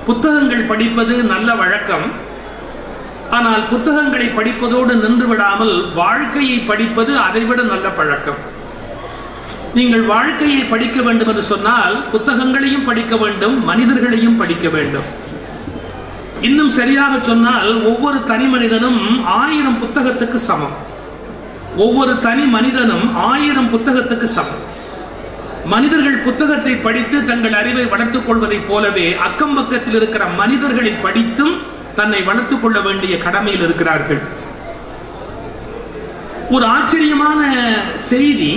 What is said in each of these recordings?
புத்தகங்கள் படிப்பது நல்ல வழக்கம் ஆனால் புத்தகங்களை படிப்பதோடு நின்று விடாமல் வாழ்க்கையை படிப்பது அதைவிட நல்ல பழக்கம் நீங்கள் வாழ்க்கையை படிக்க வேண்டும் என்று சொன்னால் புத்தகங்களையும் படிக்க வேண்டும் மனிதர்களையும் படிக்க வேண்டும் இன்னும் சரியாக சொன்னால் ஒவ்வொரு தனி மனிதனும் ஆயிரம் புத்தகத்துக்கு சமம் ஒவ்வொரு தனி மனிதனும் ஆயிரம் புத்தகத்துக்கு சமம் மனிதர்கள் புத்தகத்தை படித்து தங்கள் அறிவை வளர்த்துக் கொள்வதைப் போலவே அக்கம் பக்கத்தில் இருக்கிற மனிதர்களை படித்தும் தன்னை வளர்த்துக் கொள்ள வேண்டிய கடமையில் இருக்கிறார்கள் ஒரு ஆச்சரியமான செய்தி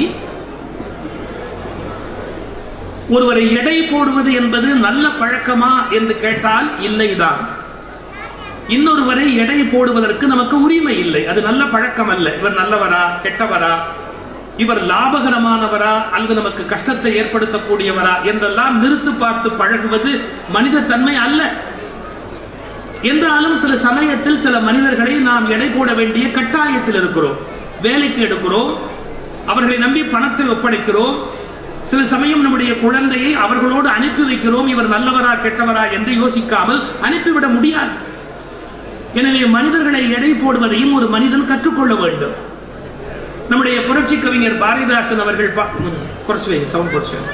ஒருவரை எடை போடுவது என்பது நல்ல பழக்கமா என்று கேட்டால் இல்லைதான் இன்னொருவரை எடை போடுவதற்கு நமக்கு உரிமை இல்லை அது நல்ல பழக்கம் அல்ல இவர் நல்லவரா கெட்டவரா இவர் லாபகரமானவரா அல்லது நமக்கு கஷ்டத்தை ஏற்படுத்தக்கூடியவரா என்றெல்லாம் நிறுத்து பார்த்து பழகுவது மனித தன்மை அல்ல என்றாலும் சில சமயத்தில் சில மனிதர்களை நாம் எடை போட வேண்டிய கட்டாயத்தில் இருக்கிறோம் வேலைக்கு எடுக்கிறோம் அவர்களை நம்பி பணத்தை ஒப்படைக்கிறோம் சில சமயம் நம்முடைய குழந்தையை அவர்களோடு அனுப்பி வைக்கிறோம் இவர் நல்லவரா கெட்டவரா என்று யோசிக்காமல் அனுப்பிவிட முடியாது எனவே மனிதர்களை எடை போடுவதையும் ஒரு மனிதன் கற்றுக்கொள்ள வேண்டும் நம்முடைய புரட்சி கவிஞர் பாரதிதாசன் அவர்கள் பா- குறைச்சு வைங்க சவுண்ட் குறைச்சு வைங்க.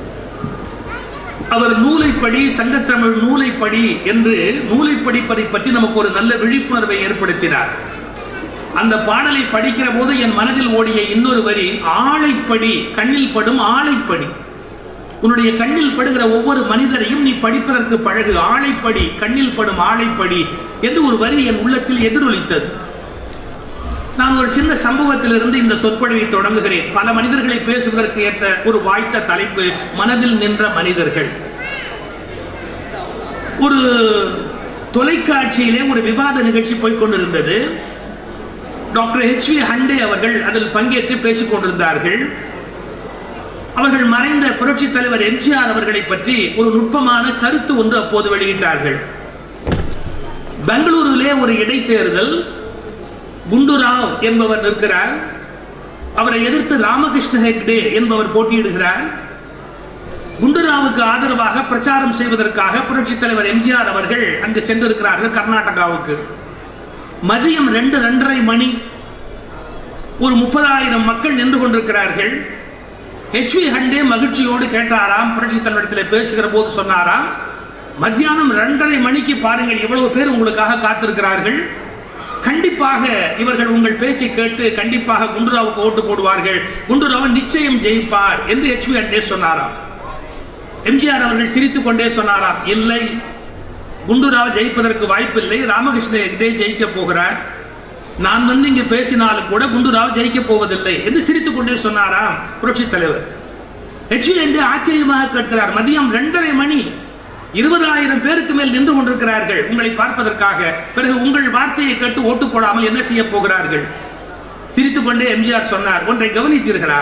அவர் நூலைப்படி சங்கத்தமிழ் நூலைப்படி என்று நூலை படிப்பதை பற்றி நமக்கு ஒரு நல்ல விழிப்புணர்வை ஏற்படுத்தினார் அந்த பாடலை படிக்கிற போது என் மனதில் ஓடிய இன்னொரு வரி ஆளைப்படி கண்ணில் படும் ஆளைப்படி உன்னுடைய கண்ணில் படுகிற ஒவ்வொரு மனிதரையும் நீ படிப்பதற்கு பழகு ஆளைப்படி கண்ணில் படும் ஆளைப்படி என்று ஒரு வரி என் உள்ளத்தில் எதிரொலித்தது நான் ஒரு சின்ன சம்பவத்திலிருந்து இந்த சொற்பொழிவை தொடங்குகிறேன் பல மனிதர்களை பேசுவதற்கு ஏற்ற ஒரு வாய்த்த தலைப்பு மனதில் நின்ற மனிதர்கள் ஒரு தொலைக்காட்சியிலே ஒரு விவாத நிகழ்ச்சி போய்க் கொண்டிருந்தது டாக்டர் ஹெச் வி ஹண்டே அவர்கள் அதில் பங்கேற்று பேசிக் கொண்டிருந்தார்கள் அவர்கள் மறைந்த புரட்சித் தலைவர் எம்ஜிஆர் அவர்களை பற்றி ஒரு நுட்பமான கருத்து ஒன்று அப்போது வெளியிட்டார்கள் பெங்களூருவிலே ஒரு இடைத்தேர்தல் குண்டுராவ் என்பவர் நிற்கிறார் அவரை எதிர்த்து ராமகிருஷ்ண ஹெக்டே என்பவர் போட்டியிடுகிறார் குண்டுராவுக்கு ஆதரவாக பிரச்சாரம் செய்வதற்காக புரட்சித் தலைவர் எம்ஜிஆர் அவர்கள் அங்கு சென்றிருக்கிறார்கள் கர்நாடகாவுக்கு மதியம் ரெண்டு ரெண்டரை மணி ஒரு முப்பதாயிரம் மக்கள் நின்று கொண்டிருக்கிறார்கள் ஹெச் வி ஹண்டே மகிழ்ச்சியோடு கேட்டாராம் புரட்சி தலைவரிடத்தில் பேசுகிற போது சொன்னாராம் மத்தியானம் ரெண்டரை மணிக்கு பாருங்கள் இவ்வளவு பேர் உங்களுக்காக காத்திருக்கிறார்கள் கண்டிப்பாக இவர்கள் உங்கள் பேச்சை கேட்டு கண்டிப்பாக குண்டுராவுக்கு ஓட்டு போடுவார்கள் குண்டுராவன் நிச்சயம் ஜெயிப்பார் என்று ஹெச் வி ஹண்டே சொன்னாராம் எம்ஜிஆர் அவர்கள் சிரித்துக் கொண்டே சொன்னாராம் இல்லை குண்டுராவ் ஜெயிப்பதற்கு வாய்ப்பில்லை ராமகிருஷ்ண ஹெக்டே ஜெயிக்க போகிறார் நான் வந்து இங்கு பேசினாலும் கூட குண்டுராவ் ஜெயிக்க போவதில்லை என்று சிரித்துக் கொண்டே சொன்னாராம் புரட்சி தலைவர் ஹெச்வி என்று ஆச்சரியமாக கேட்கிறார் மதியம் ரெண்டரை மணி இருபதாயிரம் பேருக்கு மேல் நின்று கொண்டிருக்கிறார்கள் உங்களை பார்ப்பதற்காக பிறகு உங்கள் வார்த்தையை கேட்டு ஓட்டு போடாமல் என்ன செய்ய போகிறார்கள் சிரித்துக் கொண்டே எம்ஜிஆர் சொன்னார் ஒன்றை கவனித்தீர்களா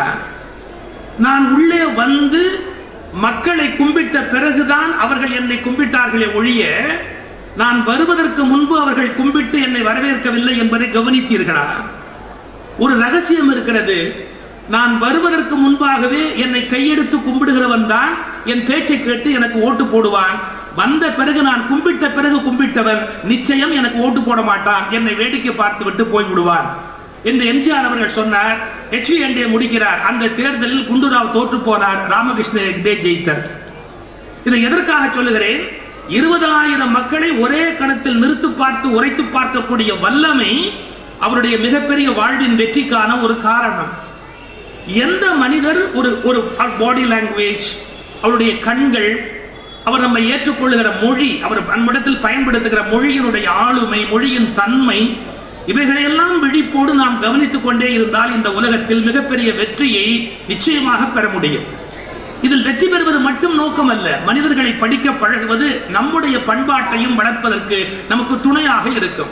நான் உள்ளே வந்து மக்களை கும்பிட்ட பிறகுதான் அவர்கள் என்னை கும்பிட்டார்களே ஒழிய நான் வருவதற்கு முன்பு அவர்கள் கும்பிட்டு என்னை வரவேற்கவில்லை என்பதை கவனித்தீர்களா ஒரு ரகசியம் இருக்கிறது நான் வருவதற்கு முன்பாகவே என்னை கையெடுத்து கும்பிடுகிறவன் தான் என் பேச்சை கேட்டு எனக்கு ஓட்டு போடுவான் வந்த பிறகு நான் கும்பிட்ட பிறகு கும்பிட்டவன் நிச்சயம் எனக்கு ஓட்டு போட மாட்டான் என்னை வேடிக்கை பார்த்து விட்டு போய் விடுவான் என்று எம்ஜிஆர் அவர்கள் சொன்னார் ஹெச் வி என்டே முடிக்கிறார் அந்த தேர்தலில் குண்டுராவ் தோற்று போனார் ராமகிருஷ்ண ஹெக்டே ஜெயித்தார் இதை எதற்காக சொல்லுகிறேன் இருபதாயிரம் மக்களை ஒரே கணத்தில் நிறுத்து பார்த்து உரைத்து பார்க்கக்கூடிய வல்லமை அவருடைய மிகப்பெரிய வாழ்வின் வெற்றிக்கான ஒரு காரணம் எந்த மனிதர் ஒரு ஒரு பாடி லாங்குவேஜ் அவருடைய கண்கள் அவர் நம்ம ஏற்றுக்கொள்ளுகிற மொழி அவர் நம்மிடத்தில் பயன்படுத்துகிற மொழியினுடைய ஆளுமை மொழியின் தன்மை இவைகளையெல்லாம் விழிப்போடு நாம் கவனித்துக் கொண்டே இருந்தால் இந்த உலகத்தில் மிகப்பெரிய வெற்றியை நிச்சயமாக பெற முடியும் இதில் வெற்றி பெறுவது மட்டும் நோக்கம் அல்ல மனிதர்களை படிக்க பழகுவது நம்முடைய பண்பாட்டையும் வளர்ப்பதற்கு நமக்கு துணையாக இருக்கும்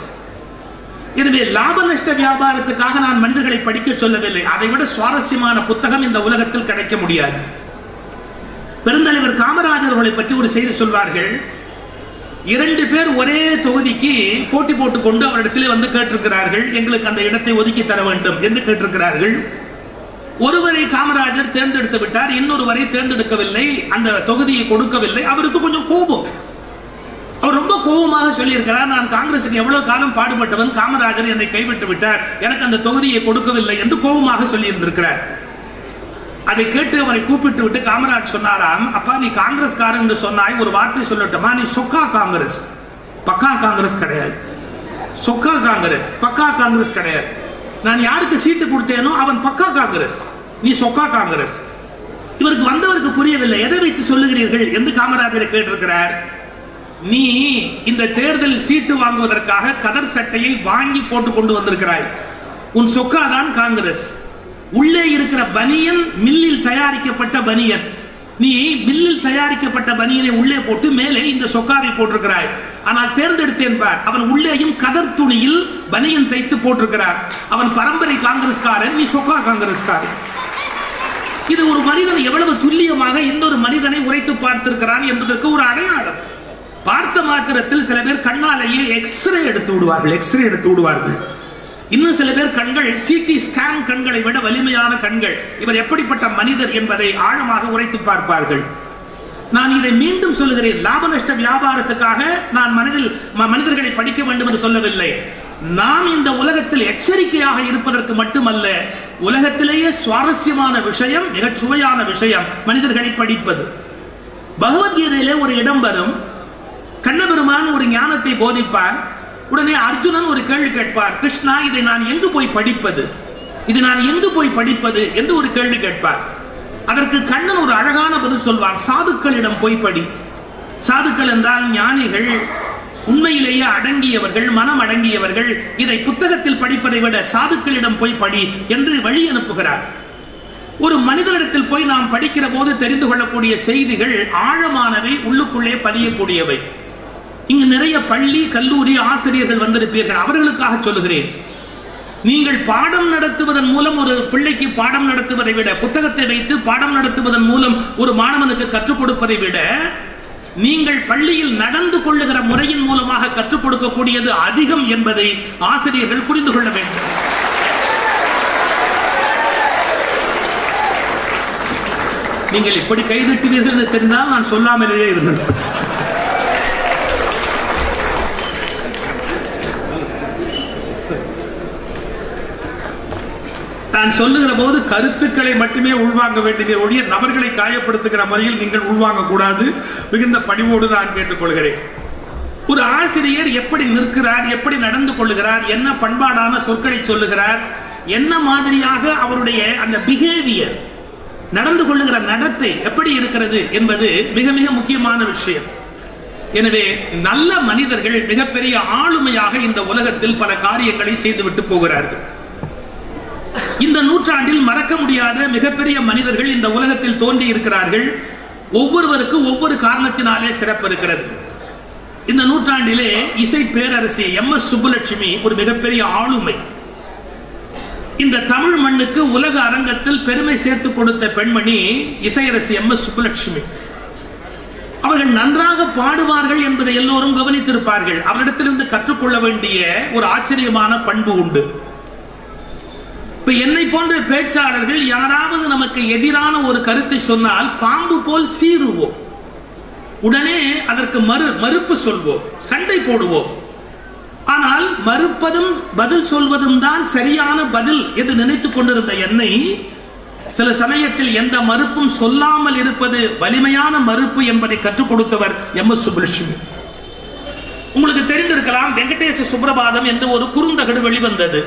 எனவே லாப நஷ்ட வியாபாரத்துக்காக நான் மனிதர்களை படிக்க சொல்லவில்லை அதை விட சுவாரஸ்யமான புத்தகம் இந்த உலகத்தில் கிடைக்க முடியாது பெருந்தலைவர் காமராஜர் அவர்களை பற்றி ஒரு செய்தி சொல்வார்கள் இரண்டு பேர் ஒரே தொகுதிக்கு போட்டி போட்டுக் கொண்டு அவரிடத்திலே வந்து கேட்டிருக்கிறார்கள் எங்களுக்கு அந்த இடத்தை ஒதுக்கி தர வேண்டும் என்று கேட்டிருக்கிறார்கள் ஒருவரை காமராஜர் தேர்ந்தெடுத்து விட்டார் இன்னொருவரை தேர்ந்தெடுக்கவில்லை அந்த தொகுதியை கொடுக்கவில்லை அவருக்கு கொஞ்சம் கோபம் கோபமாக சொல்லியிருக்கிறார் நான் காங்கிரசுக்கு எவ்வளவு காலம் பாடுபட்டவன் காமராஜர் என்னை கைவிட்டு விட்டார் எனக்கு அந்த தொகுதியை கொடுக்கவில்லை என்று கோபமாக சொல்லியிருந்திருக்கிறார் அதை கேட்டு அவரை கூப்பிட்டு விட்டு காமராஜ் சொன்னாராம் அப்பா நீ காங்கிரஸ்காரன் என்று சொன்னாய் ஒரு வார்த்தை சொல்லட்டுமா நீ சொக்கா காங்கிரஸ் பக்கா காங்கிரஸ் கிடையாது சொக்கா காங்கிரஸ் பக்கா காங்கிரஸ் கிடையாது நான் யாருக்கு சீட்டு கொடுத்தேனோ அவன் பக்கா காங்கிரஸ் நீ சொக்கா காங்கிரஸ் இவருக்கு வந்தவருக்கு புரியவில்லை எதை வைத்து சொல்லுகிறீர்கள் என்று காமராஜரை கேட்டிருக்கிறார் நீ இந்த தேர்தல் சீட்டு வாங்குவதற்காக கதர் சட்டையை வாங்கி போட்டு கொண்டு வந்திருக்கிறாய் உன் சொக்காதான் காங்கிரஸ் உள்ளே இருக்கிற பனியன் மில்லில் தயாரிக்கப்பட்ட பனியன் நீ மில்லில் தயாரிக்கப்பட்ட பனியனை உள்ளே போட்டு மேலே இந்த சொக்காவை போட்டிருக்கிறாய் ஆனால் தேர்ந்தெடுத்தேன் பார் அவன் உள்ளேயும் கதர் துணியில் பனியன் தைத்து போட்டிருக்கிறார் அவன் பரம்பரை காங்கிரஸ்காரன் நீ சொக்கா காங்கிரஸ்காரன் இது ஒரு மனிதன் எவ்வளவு துல்லியமாக இன்னொரு மனிதனை உரைத்து பார்த்திருக்கிறான் என்பதற்கு ஒரு அடையாளம் பார்த்த மாத்திரத்தில் சில பேர் கண்ணாலேயே எக்ஸ்ரே எடுத்து விடுவார்கள் எக்ஸ்ரே எடுத்து விடுவார்கள் இன்னும் சில பேர் கண்கள் சிடி ஸ்கேன் கண்களை விட வலிமையான கண்கள் இவர் எப்படிப்பட்ட மனிதர் என்பதை ஆழமாக உரைத்து பார்ப்பார்கள் நான் இதை மீண்டும் சொல்லுகிறேன் லாப நஷ்ட வியாபாரத்துக்காக நான் மனதில் ம- மனிதர்களை படிக்க வேண்டும் என்று சொல்லவில்லை நாம் இந்த உலகத்தில் எச்சரிக்கையாக இருப்பதற்கு மட்டுமல்ல உலகத்திலேயே சுவாரஸ்யமான விஷயம் மிகச் சுவையான விஷயம் மனிதர்களை படிப்பது பகவத்கீதையிலே ஒரு இடம் வரும் கண்ணபெருமான் ஒரு ஞானத்தை போதிப்பார் உடனே அர்ஜுனன் ஒரு கேள்வி கேட்பார் கிருஷ்ணா இதை நான் எங்கு போய் படிப்பது இது நான் எங்கு போய் படிப்பது என்று ஒரு கேள்வி கேட்பார் அதற்கு கண்ணன் ஒரு அழகான பதில் சொல்வார் சாதுக்களிடம் போய் படி சாதுக்கள் என்றால் ஞானிகள் உண்மையிலேயே அடங்கியவர்கள் மனம் அடங்கியவர்கள் இதை புத்தகத்தில் படிப்பதை விட சாதுக்களிடம் போய் படி என்று வழி அனுப்புகிறார் ஒரு மனிதனிடத்தில் போய் நாம் படிக்கிற போது தெரிந்து கொள்ளக்கூடிய செய்திகள் ஆழமானவை உள்ளுக்குள்ளே பதியக்கூடியவை இங்கு நிறைய பள்ளி கல்லூரி ஆசிரியர்கள் வந்திருப்பீர்கள் அவர்களுக்காக சொல்லுகிறேன் நீங்கள் பாடம் நடத்துவதன் மூலம் ஒரு பிள்ளைக்கு பாடம் நடத்துவதை விட புத்தகத்தை வைத்து பாடம் நடத்துவதன் மூலம் ஒரு மாணவனுக்கு கற்றுக் கொடுப்பதை விட நீங்கள் பள்ளியில் நடந்து கொள்ளுகிற முறையின் மூலமாக கற்றுக் கொடுக்கக்கூடியது அதிகம் என்பதை ஆசிரியர்கள் புரிந்து கொள்ள வேண்டும் நீங்கள் இப்படி கைதட்டுவீர்கள் என்று தெரிந்தால் நான் சொல்லாமலேயே இருந்தேன் நான் சொல்லுகிற போது கருத்துக்களை மட்டுமே உள்வாங்க வேண்டிய ஒழிய நபர்களை காயப்படுத்துகிற முறையில் நீங்கள் உள்வாங்க கூடாது மிகுந்த பணிவோடு நான் கேட்டுக்கொள்கிறேன் ஒரு ஆசிரியர் எப்படி நிற்கிறார் எப்படி நடந்து கொள்ளுகிறார் என்ன பண்பாடான சொற்களை சொல்லுகிறார் என்ன மாதிரியாக அவருடைய அந்த பிஹேவியர் நடந்து கொள்ளுகிற நடத்தை எப்படி இருக்கிறது என்பது மிக மிக முக்கியமான விஷயம் எனவே நல்ல மனிதர்கள் மிகப்பெரிய ஆளுமையாக இந்த உலகத்தில் பல காரியங்களை செய்துவிட்டு போகிறார்கள் இந்த நூற்றாண்டில் மறக்க முடியாத மிகப்பெரிய மனிதர்கள் இந்த உலகத்தில் தோன்றி இருக்கிறார்கள் ஒவ்வொருவருக்கு ஒவ்வொரு காரணத்தினாலே சிறப்பு இருக்கிறது இந்த நூற்றாண்டிலே இசை பேரரசி எம் எஸ் சுப்புலட்சுமி ஒரு மிகப்பெரிய ஆளுமை இந்த தமிழ் மண்ணுக்கு உலக அரங்கத்தில் பெருமை சேர்த்து கொடுத்த பெண்மணி இசையரசி எம் எஸ் சுப்புலட்சுமி அவர்கள் நன்றாக பாடுவார்கள் என்பதை எல்லோரும் கவனித்திருப்பார்கள் அவரிடத்திலிருந்து கற்றுக்கொள்ள வேண்டிய ஒரு ஆச்சரியமான பண்பு உண்டு இப்ப என்னை போன்ற பேச்சாளர்கள் யாராவது நமக்கு எதிரான ஒரு கருத்தை சொன்னால் பாம்பு போல் சீருவோம் உடனே அதற்கு மறு மறுப்பு சொல்வோம் சண்டை போடுவோம் ஆனால் மறுப்பதும் பதில் சொல்வதும் தான் சரியான பதில் என்று நினைத்துக் கொண்டிருந்த என்னை சில சமயத்தில் எந்த மறுப்பும் சொல்லாமல் இருப்பது வலிமையான மறுப்பு என்பதை கற்றுக் கொடுத்தவர் எம் எஸ் சுப்புலட்சுமி உங்களுக்கு தெரிந்திருக்கலாம் வெங்கடேச சுப்ரபாதம் என்று ஒரு குறுந்தகடு வெளிவந்தது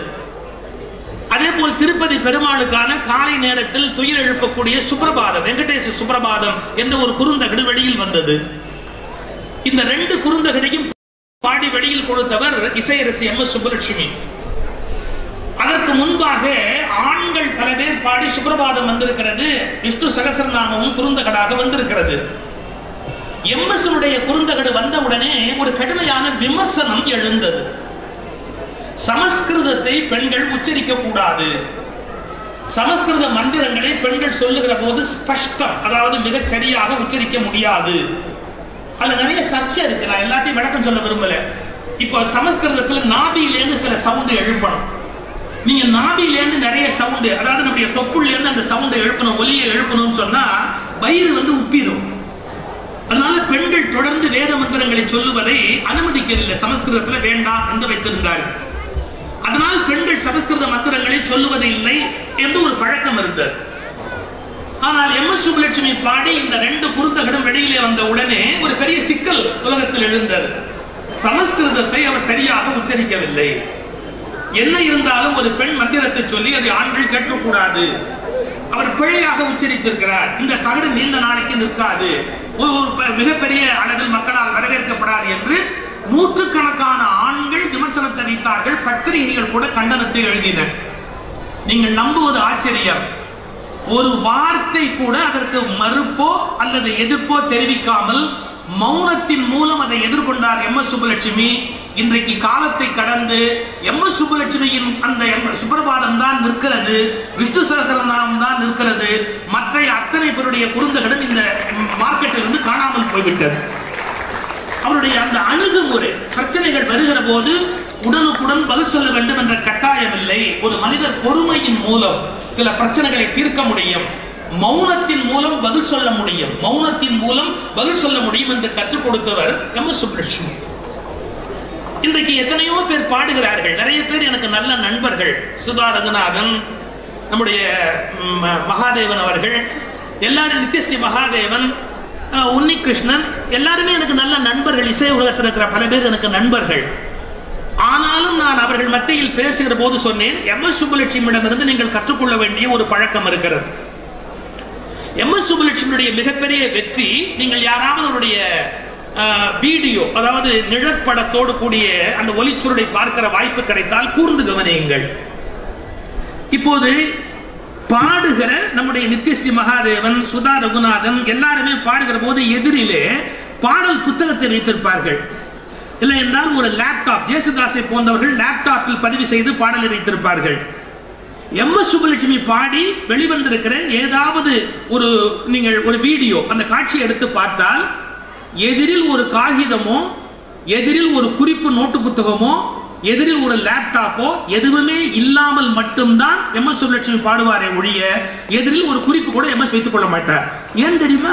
அதே போல் திருப்பதி பெருமாளுக்கான காலை நேரத்தில் துயில் எழுப்பக்கூடிய சுப்ரபாதம் வெங்கடேச சுப்ரபாதம் என்ற ஒரு குறுந்தகடு வெளியில் வந்தது இந்த ரெண்டு குறுந்தகடையும் பாடி வெளியில் கொடுத்தவர் இசையரசி எம் எஸ் சுப்புலட்சுமி அதற்கு முன்பாக ஆண்கள் பல பேர் பாடி சுப்ரபாதம் வந்திருக்கிறது விஷ்ணு சகசரநாமமும் குறுந்தகடாக வந்திருக்கிறது எம் எஸ் உடைய குறுந்தகடு வந்தவுடனே ஒரு கடுமையான விமர்சனம் எழுந்தது சமஸ்கிருதத்தை பெண்கள் உச்சரிக்க கூடாது சமஸ்கிருத மந்திரங்களை பெண்கள் சொல்லுகிற போது ஸ்பஷ்டம் அதாவது மிகச் சரியாக உச்சரிக்க முடியாது அதுல நிறைய சர்ச்சை இருக்கு நான் எல்லாத்தையும் விளக்கம் சொல்ல விரும்பல இப்போ சமஸ்கிருதத்துல நாபியிலேருந்து சில சவுண்டு எழுப்பணும் நீங்க நாபியிலேருந்து நிறைய சவுண்டு அதாவது நம்முடைய தொப்புள்ள இருந்து அந்த சவுண்டை எழுப்பணும் ஒலியை எழுப்பணும்னு சொன்னா வயிறு வந்து உப்பிடும் அதனால பெண்கள் தொடர்ந்து வேத மந்திரங்களை சொல்லுவதை அனுமதிக்கவில்லை சமஸ்கிருதத்தில் வேண்டாம் என்று வைத்திருந்தார்கள் அதனால் பெண்கள் சமஸ்கிருத மந்திரங்களை சொல்லுவது இல்லை என்று ஒரு பழக்கம் இருந்தது ஆனால் எம் எஸ் சுப்புலட்சுமி பாடி இந்த ரெண்டு குறுந்தகடும் வெளியிலே வந்த உடனே ஒரு பெரிய சிக்கல் உலகத்தில் எழுந்தது சமஸ்கிருதத்தை அவர் சரியாக உச்சரிக்கவில்லை என்ன இருந்தாலும் ஒரு பெண் மந்திரத்தை சொல்லி அதை ஆண்கள் கேட்கக்கூடாது அவர் பிழையாக உச்சரித்திருக்கிறார் இந்த தகடு நீண்ட நாளைக்கு நிற்காது ஒரு ஒரு ப- மிகப்பெரிய அளவில் மக்களால் வரவேற்கப்படாது என்று நூற்றுக்கணக்கான ஆண்கள் விமர்சனத்தை வைத்தார்கள் பத்திரிகைகள் கூட கண்டனத்தை எழுதின நீங்கள் நம்புவது ஆச்சரியம் ஒரு வார்த்தை கூட அதற்கு மறுப்போ அல்லது எதிர்ப்போ தெரிவிக்காமல் மௌனத்தின் மூலம் அதை எதிர்கொண்டார் எம் எஸ் சுப்புலட்சுமி இன்றைக்கு காலத்தை கடந்து எம் எஸ் சுப்புலட்சுமியின் அந்த எம்- சுப்பிரபாதம் தான் நிற்கிறது விஷ்ணு சகசரநாமம் தான் நிற்கிறது மற்ற அத்தனை பேருடைய குறுந்தகளும் இந்த மார்க்கெட்டில் இருந்து காணாமல் போய்விட்டது அவருடைய அந்த அணுகுமுறை பிரச்சனைகள் வருகிற போது உடனுக்குடன் பதில் சொல்ல வேண்டும் என்ற கட்டாயம் இல்லை ஒரு மனிதர் பொறுமையின் மூலம் சில பிரச்சனைகளை தீர்க்க முடியும் மௌனத்தின் மூலம் பதில் சொல்ல முடியும் மௌனத்தின் மூலம் பதில் சொல்ல முடியும் என்று கற்றுக் கொடுத்தவர் எம் எஸ் சுப்புலட்சுமி இன்றைக்கு எத்தனையோ பேர் பாடுகிறார்கள் நிறைய பேர் எனக்கு நல்ல நண்பர்கள் சுதா ரகுநாதன் நம்முடைய ம், மகாதேவன் அவர்கள் எல்லாரும் நித்யஸ்ரீ மகாதேவன் அஹ், உன்னிகிருஷ்ணன் எல்லாருமே எனக்கு நல்ல நண்பர்கள் இசை உலகத்தில் இருக்கிற பல பேர் எனக்கு நண்பர்கள் ஆனாலும் நான் அவர்கள் மத்தியில் பேசுகிற போது சொன்னேன் எம் எஸ் சுப்புலட்சுமியிடமிருந்து நீங்கள் கற்றுக்கொள்ள வேண்டிய ஒரு பழக்கம் இருக்கிறது எம் எஸ் சுப்புலட்சுமியுடைய மிகப்பெரிய வெற்றி நீங்கள் யாராவது அவருடைய அஹ், வீடியோ அதாவது நிழற்படத்தோடு கூடிய அந்த ஒலிச்சுருளை பார்க்கிற வாய்ப்பு கிடைத்தால் கூர்ந்து கவனியுங்கள் இப்போது பாடுகிற நம்முடைய நித்யஸ்ரீ மகாதேவன் சுதா ரகுநாதன் எல்லாருமே பாடுகிற போது எதிரிலே பாடல் புத்தகத்தை வைத்திருப்பார்கள் இல்லை என்றால் ஒரு லேப்டாப் ஜேசுதாஸை போன்றவர்கள் லேப்டாப்பில் பதிவு செய்து பாடலை வைத்திருப்பார்கள் எம் எஸ் சுப்புலட்சுமி பாடி வெளிவந்திருக்கிற ஏதாவது ஒரு நீங்கள் ஒரு வீடியோ அந்த காட்சியை எடுத்து பார்த்தால் எதிரில் ஒரு காகிதமோ எதிரில் ஒரு குறிப்பு நோட்டு புத்தகமோ எதிரில் ஒரு லேப்டாப்போ எதுவுமே இல்லாமல் மட்டும்தான் எம் எஸ் சுப்புலட்சுமி பாடுவாரே ஒழிய எதிரில் ஒரு குறிப்பு கூட எம் எஸ் வைத்துக் கொள்ள மாட்டார் ஏன் தெரியுமா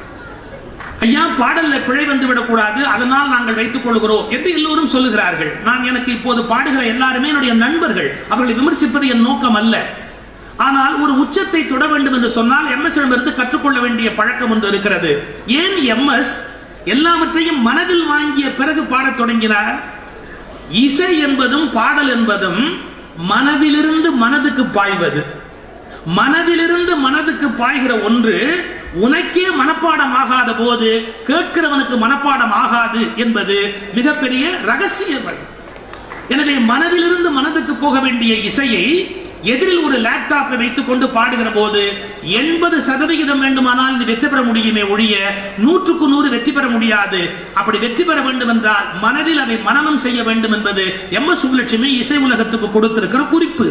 ஐயா பாடல்ல பிழை வந்து விடக்கூடாது அதனால் நாங்கள் வைத்துக் கொள்கிறோம் என்று எல்லோரும் சொல்லுகிறார்கள் நான் எனக்கு இப்போது பாடுகிற எல்லாருமே என்னுடைய நண்பர்கள் அவர்களை விமர்சிப்பது என் நோக்கம் அல்ல ஆனால் ஒரு உச்சத்தை தொட வேண்டும் என்று சொன்னால் எம்எஸ் இருந்து கற்றுக்கொள்ள வேண்டிய பழக்கம் ஒன்று இருக்கிறது ஏன் எம்எஸ் எல்லாவற்றையும் மனதில் வாங்கிய பிறகு பாடத் தொடங்கினார் இசை என்பதும் பாடல் என்பதும் மனதிலிருந்து மனதுக்கு பாய்வது மனதிலிருந்து மனதுக்கு பாய்கிற ஒன்று உனக்கே மனப்பாடம் ஆகாத போது கேட்கிறவனுக்கு மனப்பாடம் ஆகாது என்பது மிகப்பெரிய ரகசியம் அது. எனவே மனதிலிருந்து மனதுக்கு போக வேண்டிய இசையை எதிரில் ஒரு லேப்டாப்பை வைத்துக் கொண்டு பாடுகிற போது எண்பது சதவிகிதம் வேண்டுமானால் நீ வெற்றி பெற முடியுமே ஒழிய நூற்றுக்கு நூறு வெற்றி பெற முடியாது அப்படி வெற்றி பெற வேண்டும் என்றால் மனதில் அதை மனனம் செய்ய வேண்டும் என்பது எம் எஸ் சுப்புலட்சுமி இசை உலகத்துக்கு கொடுத்திருக்கிற குறிப்பு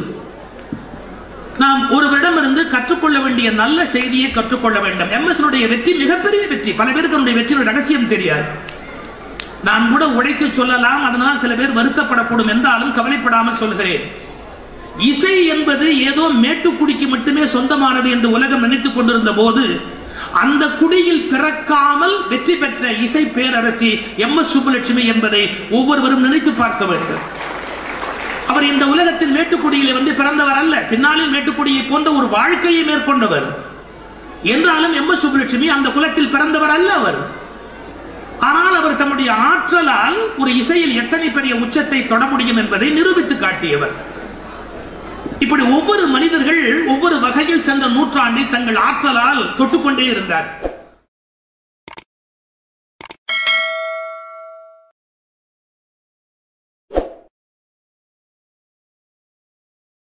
நாம் ஒருவரிடமிருந்து கற்றுக்கொள்ள வேண்டிய நல்ல செய்தியை கற்றுக்கொள்ள வேண்டும் எம்எஸ் வெற்றி மிகப்பெரிய வெற்றி பல பேருக்கு அவருடைய வெற்றியின் ரகசியம் தெரியாது நான் கூட உடைத்து சொல்லலாம் அதனால் சில பேர் வருத்தப்படக்கூடும் என்றாலும் கவலைப்படாமல் சொல்கிறேன் இசை என்பது ஏதோ மேட்டுக்குடிக்கு மட்டுமே சொந்தமானது என்று உலகம் நினைத்துக் கொண்டிருந்த போது அந்த குடியில் பிறக்காமல் வெற்றி பெற்ற இசை பேரரசி எம் எஸ் சுப்புலட்சுமி என்பதை ஒவ்வொருவரும் நினைத்து பார்க்க வேண்டும் அவர் இந்த உலகத்தில் மேட்டுக்குடியிலே வந்து பிறந்தவர் அல்ல பின்னாளில் மேட்டுக்குடியை போன்ற ஒரு வாழ்க்கையை மேற்கொண்டவர் என்றாலும் எம் எஸ் சுப்புலட்சுமி அந்த குலத்தில் பிறந்தவர் அல்ல அவர் ஆனால் அவர் தம்முடைய ஆற்றலால் ஒரு இசையில் எத்தனை பெரிய உச்சத்தை தொட முடியும் என்பதை நிரூபித்து காட்டியவர் இப்படி ஒவ்வொரு மனிதர்கள் ஒவ்வொரு வகையில் சென்ற நூற்றாண்டில் தங்கள் ஆற்றலால் தொட்டுக்கொண்டே இருந்தார்